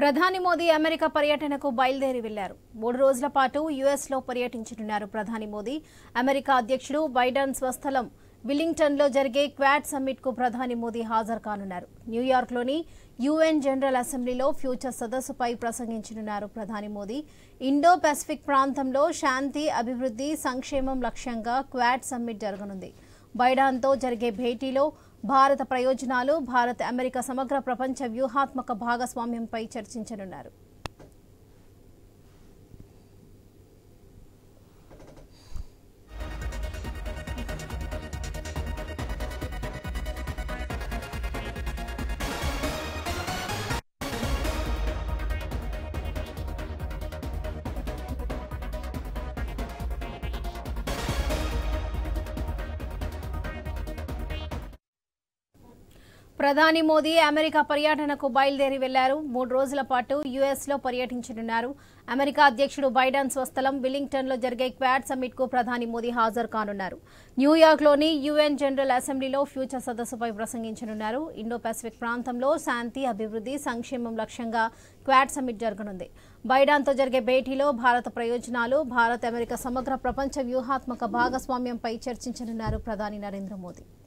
ప్రధాని మోదీ అమెరికా పర్యటనకు బయలుదేరి వెళ్లారు మూడు రోజుల పాటు యుఎస్ లో పర్యటించనున్నారు ప్రధాని మోదీ అమెరికా అధ్యక్షుడు బైడెన్ స్వస్థలం విల్లింగ్టన్ లో జరిగే క్వాడ్ సమ్మిట్ కు ప్రధాని మోదీ హాజరు కానున్నారు న్యూయార్క్ లోని యుఎన్ జనరల్ అసెంబ్లీలో ఫ్యూచర్ సదస్సుపై ప్రసంగించనున్నారు ప్రధాని మోదీ ఇండో పసిఫిక్ ప్రాంతంలో శాంతి అభివృద్ధి సంక్షేమం లక్ష్యంగా క్వాడ్ సమ్మిట్ జరగనుంది బైడాన్తో జరిగే భేటీలో భారత ప్రయోజనాలు భారత్ అమెరికా సమగ్ర ప్రపంచ వ్యూహాత్మక భాగస్వామ్యంపై చర్చించనున్నారు ప్రధాని మోదీ అమెరికా పర్యటనకు బయలుదేరి వెళ్లారు మూడు రోజుల పాటు యుఎస్ లో పర్యటించనున్నారు అమెరికా అధ్యక్షుడు బైడెన్ స్వస్థలం విల్లింగ్టన్ లో జరిగే క్వాడ్ సమ్మిట్ కు ప్రధాని మోదీ హాజరు కానున్నారు న్యూయార్క్ లోని యుఎన్ జనరల్ అసెంబ్లీలో ఫ్యూచర్ సదస్సుపై ప్రసంగించనున్నారు ఇండో పసిఫిక్ ప్రాంతంలో శాంతి అభివృద్ధి సంక్షేమం లక్ష్యంగా క్వాడ్ సమ్మిట్ జరగనుంది బైడాన్తో జరిగే భేటీలో భారత ప్రయోజనాలు భారత్ అమెరికా సమగ్ర ప్రపంచ వ్యూహాత్మక భాగస్వామ్యంపై చర్చించనున్నారు ప్రధాని నరేంద్ర మోదీ